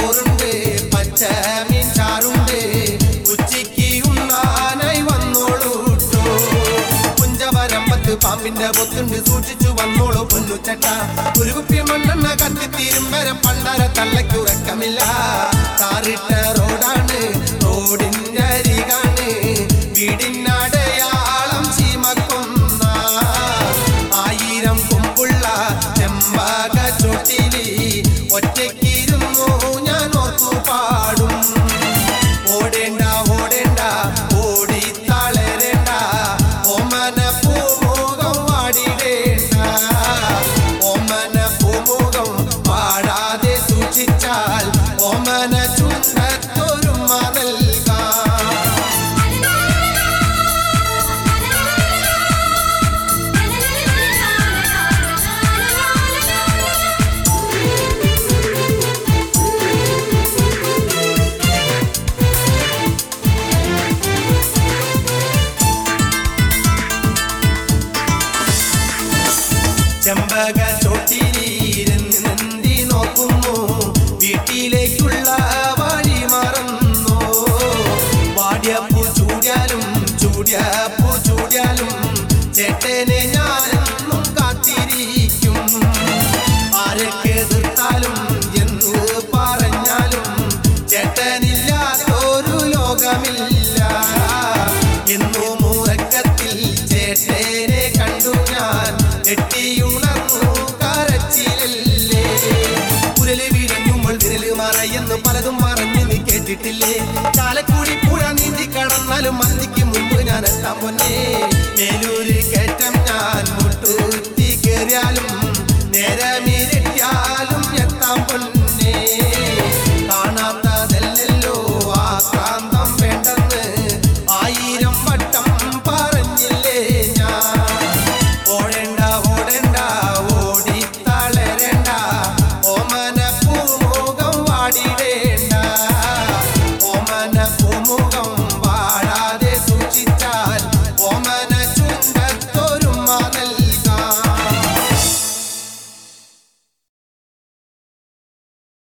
ചോറുണ്ട് പച്ചമീൻ ചാറുണ്ട് ഉച്ചയ്ക്ക് ഉണ്ണാനായി വന്നോളൂട്ടോ കുഞ്ചവരമ്പത്ത് പാമ്പിന്റെ പൊത്തുണ്ട് സൂക്ഷിച്ചു വന്നോളൂ പൊന്നുച്ചട്ട ഒരു കുപ്പി മണ്ണെണ്ണ കത്തിത്തീരും വരെ പണ്ടര തള്ളയ്ക്കുറക്കമില്ല താറിട്ട റോഡാണ് റോഡിന്റെ അരികാണ് വീടിനടയാളം ചീമക്കൊന്ന ആയിരം കൊമ്പുള്ള ചെമ്പക ചൊട്ടിലി ഒറ്റയ്ക്കിരുന്നു ഞാൻ ഓർത്തു പാടും ഓടേണ്ട ഓടേണ്ട ഓടി തളരേണ്ട ഓമന പൂമുഖം വാടിടേണ്ട ഓമന പൂമുഖം പാടാതെ സൂക്ഷിച്ചാൽ ഓമന ചുണ്ടത്തൊരുമ നൽകാം ചെമ്പക ചോട്ടിലിരുന്ന് നന്ദി നോക്കുന്നു വീട്ടിലേക്കുള്ള വഴി മറന്നു വാടിയപ്പൂ ചൂടിയാലും ചൂടിയപ്പൂ ചൂടിയാലും ചേട്ടനെ ഞാനെന്നും കാത്തിരിക്കും ആരൊക്കെ എതിർത്താലും എന്ന് പറഞ്ഞാലും ചേട്ടനില്ലാത്തൊരു ലോകമില്ല എന്നു മൂറക്കത്തിൽ ചേട്ടനെ കണ്ടു ഞാൻ ഞെട്ടിയുണർന്നു കരച്ചിലല്ലേ കുരല് വീഴങ്ങുമ്പോൾ വിരല് മറയെന്ന് പലതും പറഞ്ഞ് നീ കേട്ടിട്ടില്ലേ ചാലക്കുടി പുഴ നീന്തി കടന്നാലും മന്തിക്ക് മുമ്പ് ഞാൻ എത്താൻ പൊന്നേ മേലൂര് കയറ്റം ഞാൻ മുട്ടുത്തി കയറിയാലും നേരമിര